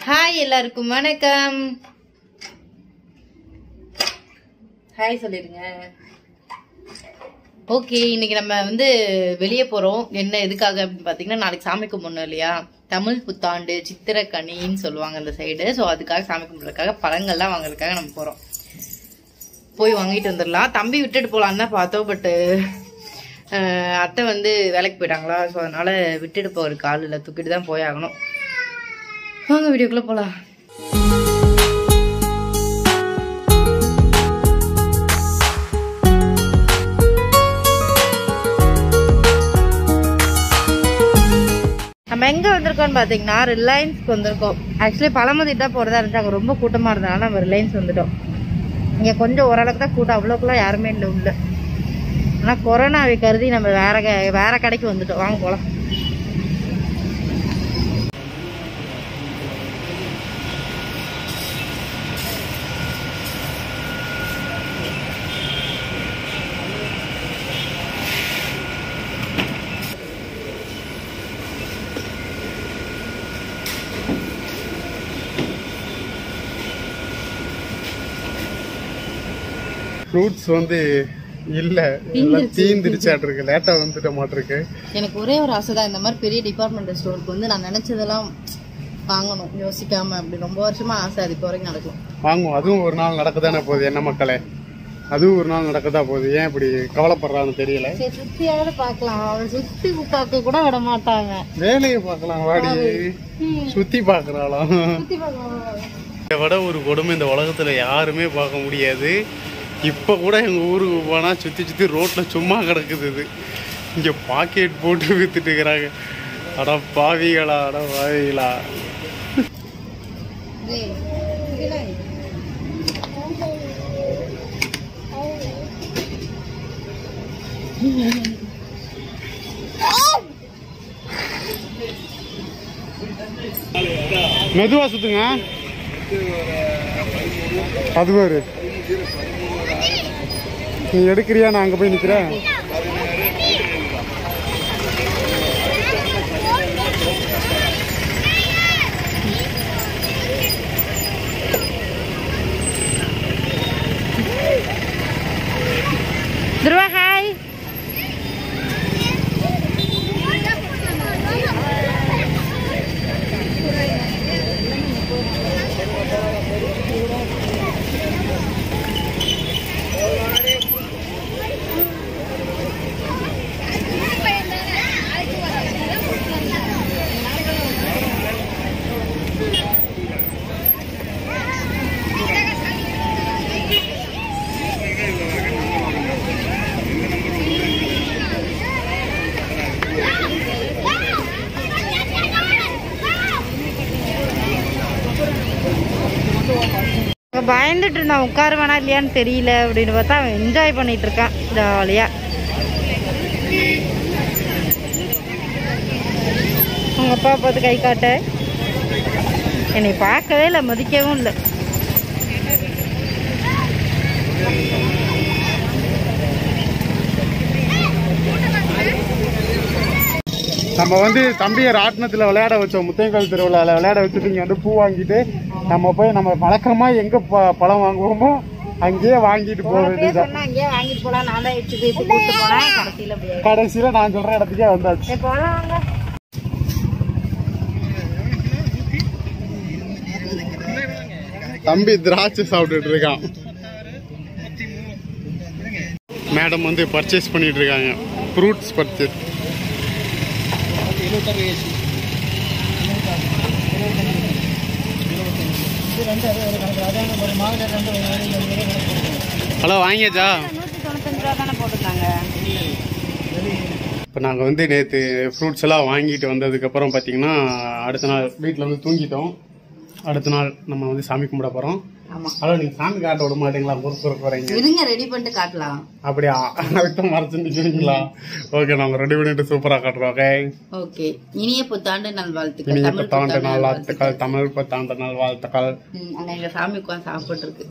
Hi எல்லாருக்கும் வணக்கம் hi சொல்லிடுங்க ஓகே இன்னைக்கு நம்ம வந்து வெளியே போறோம் என்ன எதுக்காக அப்படின்னு பாத்தீங்கன்னா நாளைக்கு சாமி கும்பிடணும் இல்லையா தமிழ் புத்தாண்டு சித்திரக்கனின்னு சொல்லுவாங்க அந்த சைடு ஸோ அதுக்காக சாமி கும்பிட்றதுக்காக பழங்கள்லாம் வாங்குறதுக்காக நம்ம போறோம் போய் வாங்கிட்டு வந்துடலாம் தம்பி விட்டுட்டு போலான்னு தான் பார்த்தோம் பட்டு அத்தை வந்து வேலைக்கு போயிட்டாங்களா ஸோ அதனால விட்டுட்டு போகிறதுக்கு ஆள் இல்லை தூக்கிட்டு தான் போய் ஆகணும் வாங்க வீடியோக்குள்ள போலாம் நம்ம எங்க வந்திருக்கோம்னு பாத்தீங்கன்னா ரிலையன்ஸ்க்கு வந்திருக்கோம் ஆக்சுவலி பழமுதி தான் போறதா இருந்துச்சு அங்க ரொம்ப கூட்டமா இருந்தனால நம்ம ரிலையன்ஸ் வந்துட்டோம் இங்க கொஞ்சம் ஓரளவுக்கு தான் கூட்டம் அவ்வளோக்குலாம் யாருமே இல்லை உள்ள ஆனா கொரோனாவை கருதி நம்ம வேற க- வேற கடைக்கு வந்துட்டோம் வாங்க போலாம் ஃப்ரூட்ஸ் வந்து இல்ல எல்லாம் தீந்துருச்சாட்டு இருக்கு லேட்டா வந்துட்ட மாட்டிருக்கு எனக்கு ஒரே ஒரு ஆசை தான் இந்த மாதிரி பெரிய டிபார்ட்மெண்டல் ஸ்டோருக்கு வந்து நான் நினைச்சதெல்லாம் வாங்கணும் யோசிக்காம அப்படி ரொம்ப வருஷமா ஆசை அது இப்போ வரைக்கும் நடக்கும் வாங்குவோம் அதுவும் ஒரு நாள் நடக்கதானே போகுது என்ன மக்களே அதுவும் ஒரு நாள் நடக்கதா போகுது ஏன் இப்படி கவலைப்படுறான்னு தெரியல சரி சுத்தியாவது பார்க்கலாம் அவளை சுத்தி பார்க்க கூட விட மாட்டாங்க வேலையை பார்க்கலாம் வாடி சுத்தி பாக்குறாளாம் சுத்தி பார்க்கலாம் இதை விட ஒரு கொடுமை இந்த உலகத்துல யாருமே பார்க்க முடியாது இப்ப கூட எங்க ஊருக்கு போனா சுத்தி சுத்தி ரோட்ல சும்மா கிடக்குது இது இங்க பாக்கெட் போட்டு வித்துட்டு இருக்கிறாங்க அட பாவிகளா அட பாவிகளா மெதுவா சுத்துங்க அது ஒரு நீ எடுக்கிறியா நான் அங்க போய் நிக்கிறேன் துருவா ஹாய் அவன் பயந்துட்டு இருந்தான் உட்காருவானா இல்லையான்னு தெரியல அப்படின்னு பார்த்தா அவன் என்ஜாய் பண்ணிட்டு இருக்கான் ஜாலியா உங்க அப்பா பார்த்து கை காட்ட என்னை பார்க்கவே இல்லை மதிக்கவும் இல்லை நம்ம வந்து தம்பியை ராட்டினத்துல விளையாட வச்சோம் முத்தையங்கால் திருவிழாவில் விளையாட வச்சுட்டு இங்க வந்து பூ வாங்கிட்டு நம்ம போய் நம்ம வழக்கமா எங்க ப- பழம் வாங்குவோமோ அங்கேயே வாங்கிட்டு போக வேண்டியது சொன்னா அங்கேயே வாங்கிட்டு போலாம் நான் தான் வச்சு போய் கூப்பிட்டு போனேன் கடைசியில் அப்படியே கடைசியில நான் சொல்ற இடத்துக்கே வந்தாச்சு சரி, போலாம் வாங்க தம்பி திராட்சை சாப்பிட்டுட்டு இருக்கான் மேடம் வந்து பர்ச்சேஸ் பண்ணிட்டு இருக்காங்க ஃப்ரூட்ஸ் பர்ச்சேஸ் ஹலோ வாங்கியாச்சா நூற்றி தொண்ணூத்தஞ்சு ரூபா தானே போட்டிருந்தாங்க இப்போ நாங்கள் வந்து நேற்று ஃப்ரூட்ஸ் எல்லாம் வாங்கிட்டு வந்ததுக்கப்புறம் பார்த்தீங்கன்னா அடுத்த நாள் வீட்டில் வந்து தூங்கிட்டோம் அடுத்த நாள் நம்ம வந்து சாமி கும்பிட போகிறோம் ஆமா ஹலோ நீங்கள் சாமி காட்ட விட மாட்டீங்களா குறுக்கு குறுக்கு வரீங்க இருங்க ரெடி பண்ணிட்டு காட்டலாம் அப்படியா அதுக்கு தான் மறைச்சு நிற்கிறீங்களா ஓகே நாங்கள் ரெடி பண்ணிட்டு சூப்பராக காட்டுறோம் ஓகே ஓகே இனிய புத்தாண்டு நல்வாழ்த்துக்கள் இனிய தமிழ் புத்தாண்டு புத்தாண்டு நாள் நல்வாழ்த்துக்கள் வாழ்த்துக்கள் தமிழ் புத்தாண்டு நாள் வாழ்த்துக்கள் ம், அங்க எங்க சாமி உட்காந்து சாப்பிட்டு இருக்கு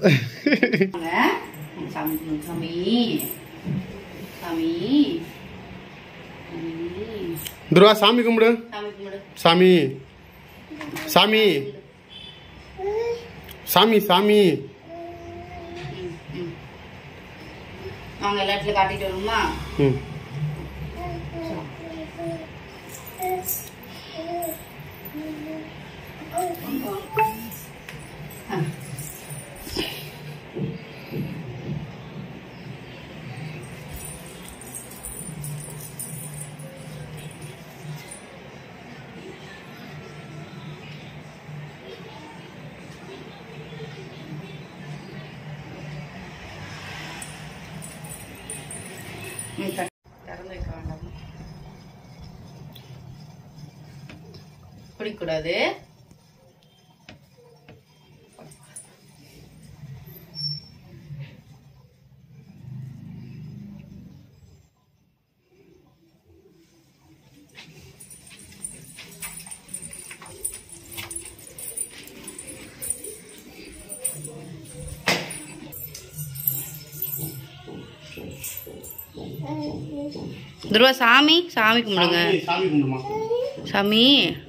சாமி கும்பிடு, சாமி சாமி சாமி துருவா சாமி கும்பிடு சாமி கும்பிடு சாமி சாமி சாமி சாமி வாங்க எல்லா இடத்துலயும் காட்டிட்டு வருமா ம் ம், த- திறந்து வைக்க வேண்டாம் குடிக்கூடாது துருவா சாமி சாமி கும்பிடுங்க சாமி, சாமி கும்பிடுமா சாமி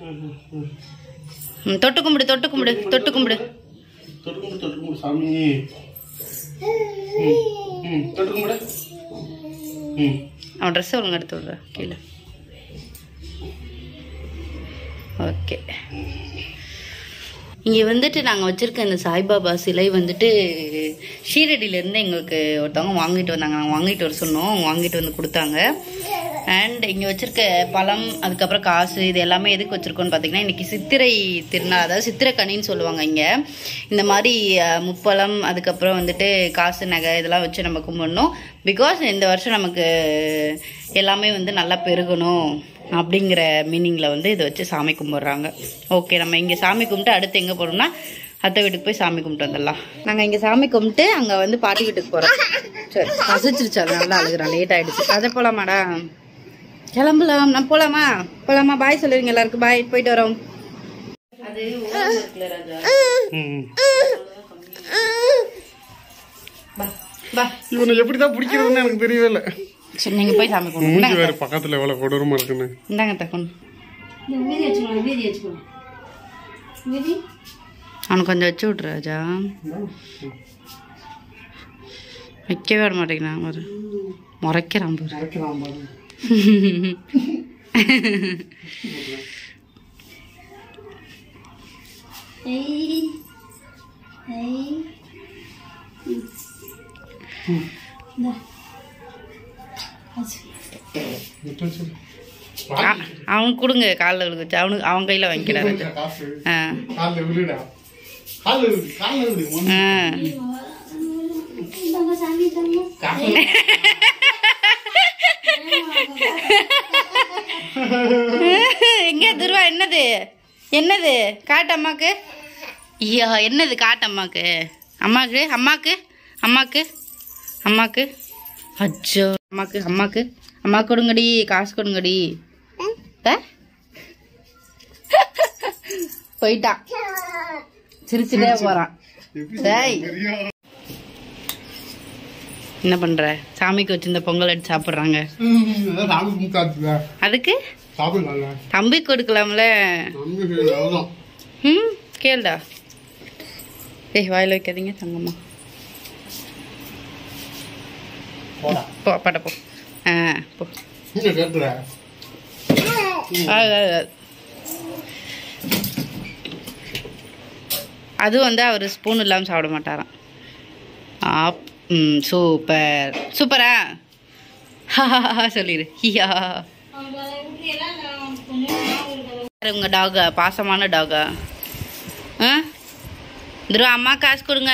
ம், தொட்டு கும்பிடு தொட்டு கும்பிடு தொட்டு கும்பிடு தொட்டு கும்பிடு தொட்டு கும்பிடு சாமி ம், ம், தொட்டு கும்பிடு ம் அவன் ட்ரெஸ்ஸை ஒழுங்கு எடுத்து விட்ற கீழே ஓகே இங்கே வந்துட்டு நாங்கள் வச்சுருக்க இந்த சாய்பாபா சிலை வந்துட்டு ஷீரடியிலேருந்து எங்களுக்கு ஒருத்தவங்க வாங்கிட்டு வந்தாங்க நாங்கள் வாங்கிட்டு வர சொன்னோம் அவங்க வாங்கிட்டு வந்து கொடுத்தாங்க அண்ட் இங்கே வச்சுருக்க பழம் அதுக்கப்புறம் காசு இது எல்லாமே எதுக்கு வச்சுருக்கோன்னு பார்த்தீங்கன்னா இன்றைக்கி சித்திரை திருநாள் அதாவது சித்திரை கனின்னு சொல்லுவாங்க இங்கே இந்த மாதிரி அஹ், முப்பழம் அதுக்கப்புறம் வந்துட்டு காசு நகை இதெல்லாம் வச்சு நம்ம கும்பிடணும் பிகாஸ் இந்த வருஷம் நமக்கு எல்லாமே வந்து நல்லா பெருகணும் அப்படிங்கிற மீனிங்கில் வந்து இதை வச்சு சாமி கும்பிட்றாங்க ஓகே நம்ம இங்கே சாமி கும்பிட்டு அடுத்து எங்கே போகிறோம்னா அத்தை வீட்டுக்கு போய் சாமி கும்பிட்டு வந்துடலாம் நாங்கள் இங்கே சாமி கும்பிட்டு அங்கே வந்து பாட்டி வீட்டுக்கு போகிறோம் சரி பசிச்சிருச்சு அதனால தான் அழுகுறான் லேட் ஆகிடுச்சு அதை போகலாமாடா கிளம்பலாம் நான் போகலாமா போகலாமா பாய் சொல்லுவீங்க எல்லாருக்கும் பாய் போயிட்டு வரோம் அது ராஜா ம் பா பா இவனை எப்படி தான் பிடிக்கிறதுன்னு எனக்கு தெரியவே இல்லை சரி நீங்கள் போய் சாமி கும்பிடுங்க மூஞ்சி இந்தாங்க வேறு பக்கத்தில் எவ்வளோ கொடூரமாக இருக்குன்னு இந்தாங்க தக்கணும் வீதி வச்சுக்கணும் வீதி வச்சுக்கணும் வீதி அவனுக்கு கொஞ்சம் வச்சு விட்ரு ராஜா வைக்கவே விட மாட்டேங்கிறான் பாரு முறைக்கிறான் பாரு ஐ ஐ இந்தா வச்சு அ- அவனுக்கு கொடுங்க காலில் விழுந்துச்சு அவனுக்கு அவன் கையில் வாங்கிக்கிறா ராஜா காசு ஆ காலில் விழுடா காலில் விழுது காலில் விழுது ஆ இந்தாங்க சாமி தங்க எங்க துருவா என்னது என்னது காட்டு அம்மாக்கு ஐயா என்னது காட்டு அம்மாக்கு அம்மாக்கு அம்மாக்கு அம்மாக்கு அம்மாக்கு அச்சோ அம்மாக்கு அம்மாக்கு அம்மா கொடுங்கடி காசு கொடுங்கடி த? போயிட்டான் சிரிச்சுட்டே போறான் டேய் என்ன பண்ற சாமிக்கு வச்சிருந்த பொங்கல் எடுத்து சாப்பிட்றாங்க சாமி கும்பிட்டாச்சுல அதுக்கு சாப்பிடலாம்ல தம்பி கொடுக்கலாம்ல நம்பி அவ்வளோதான் ம் கேளுடா ஏய் வாயில் வைக்காதீங்க தங்கம்மா போடா போ பாட்ட போ ஆ போ நீங்க கேட்டுற ஆ, ஆ, ஆ. அது வந்து அவர் ஸ்பூன் இல்லாமல் சாப்பிட மாட்டாராம் ஆப் ம் சூப்பர் சூப்பரா சொல்லிடு ஹியா உங்க டாகா பாசமான டாகா ஆ துருவா அம்மா காசு கொடுங்க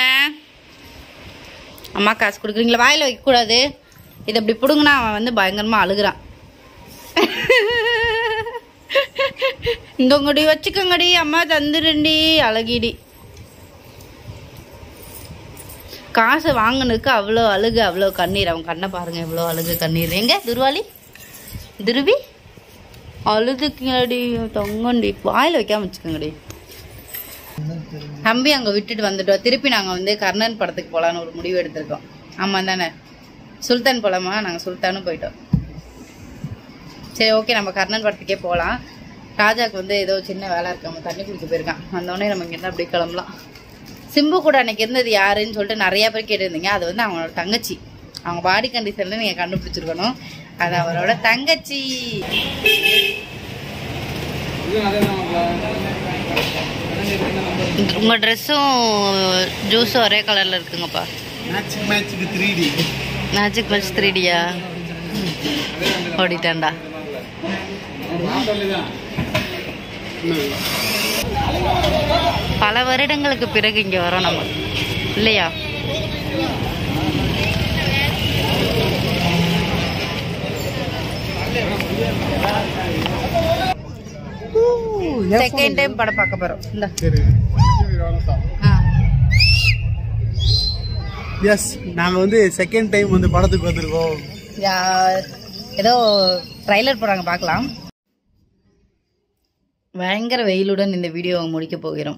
அம்மா காசு கொடுக்குறீங்களா வாயில் வைக்கக்கூடாது இதை இப்படி பிடுங்கினா அவன் வந்து பயங்கரமாக அழுகுறான் இந்தங்கடி வச்சுக்கோங்கடி அம்மா தந்துருண்டி அழகிடி காசை வாங்கினதுக்கு அவ்வளோ அழுகு அவ்வளோ கண்ணீர் அவன் கண்ணை பாருங்க எவ்வளோ அழுகு கண்ணீர் எங்க துருவாளி துருவி அழுதுக்குங்கடி தொங்கண்டி வாயில் வைக்காம வச்சுக்கோங்கடி தம்பி அங்கே விட்டுட்டு வந்துட்டோம் திருப்பி நாங்கள் வந்து கர்ணன் படத்துக்கு போகலான்னு ஒரு முடிவு எடுத்திருக்கோம் ஆமாம் தானே சுல்தான் போலாமா நாங்கள் சுல்தானும் போயிட்டோம் சரி ஓகே நம்ம கர்ணன் படத்துக்கே போகலாம் ராஜாக்கு வந்து ஏதோ சின்ன வேலை இருக்கு அவன் தண்ணி குடிக்க போயிருக்கான் வந்தோடனே நம்ம இங்கேருந்து அப்படியே கிளம்பலாம் சிம்பு கூட அன்னைக்கு இருந்தது யாருன்னு சொல்லிட்டு நிறைய பேர் கேட்டிருந்தீங்க அது வந்து அவங்களோட தங்கச்சி அவங்க பாடி கண்டிஷன்ல நீங்க கண்டுபிடிச்சிருக்கணும் அது அவரோட தங்கச்சி உங்க ட்ரெஸ்ஸும் ஜூஸும் ஒரே கலர்ல இருக்குங்கப்பா மேட்சுக்கு மேட்சுக்கு three D magic pulse three டியா ஓடிட்டான்டா பல வருடங்களுக்கு பிறகு இங்க வரோம் நம்ம இல்லையா செகண்ட் டைம் படம் பார்க்க போறோம் இந்த சரி ஆ. எஸ் நாங்கள் வந்து செகண்ட் டைம் வந்து படத்துக்கு வந்திருக்கோம் யா- ஏதோ ட்ரைலர் போறாங்க பார்க்கலாம் பயங்கர வெயிலுடன் இந்த வீடியோ முடிக்க போகிறோம்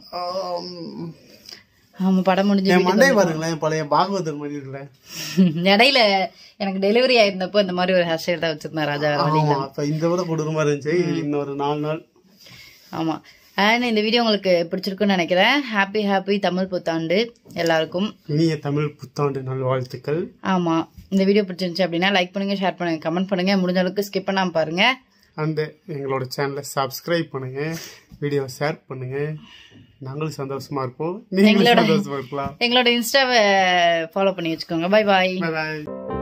ஆமா படம் முடிஞ்சு என் வீட்டுக்கு மண்டை பாருங்களேன் பழைய பாகவதர் மாதிரி இருக்குல்ல வந்து- இடையில எனக்கு டெலிவரி ஆயிருந்தப்போ இந்த மாதிரி ஒரு ஹேர் ஸ்டைல் தான் வச்சிருந்தேன் ராஜா வேற வழி இல்ல. ஆமா அப்ப இந்த விட கொடூரமா இருந்துச்சு இன்னொரு நாலு நாள் ஆமா அண்ட் இந்த வீடியோ உங்களுக்கு பிடிச்சிருக்குன்னு நினைக்கிறேன் ஹாப்பி ஹாப்பி தமிழ் புத்தாண்டு எல்லாருக்கும் இனிய தமிழ் புத்தாண்டு நல்வாழ்த்துக்கள் ஆமா இந்த வீடியோ பிடிச்சிருந்துச்சு அப்படின்னா லைக் பண்ணுங்க ஷேர் பண்ணுங்க கமெண்ட் பண்ணுங்க முடிஞ்ச அளவுக்கு ஸ்கிப் பண்ணாம பாருங்க அந்த எங்களோட சேனலை சப்ஸ்கிரைப் பண்ணுங்க வீடியோ ஷேர் பண்ணுங்க நாங்களும் சந்தோஷமா இருப்போம் நீங்களும் எங்களோட- சந்தோஷமா இருக்கலாம் எங்களோட இன்ஸ்டாவை ஃபாலோ பண்ணி வச்சுக்கோங்க பை பாய் Bye bye.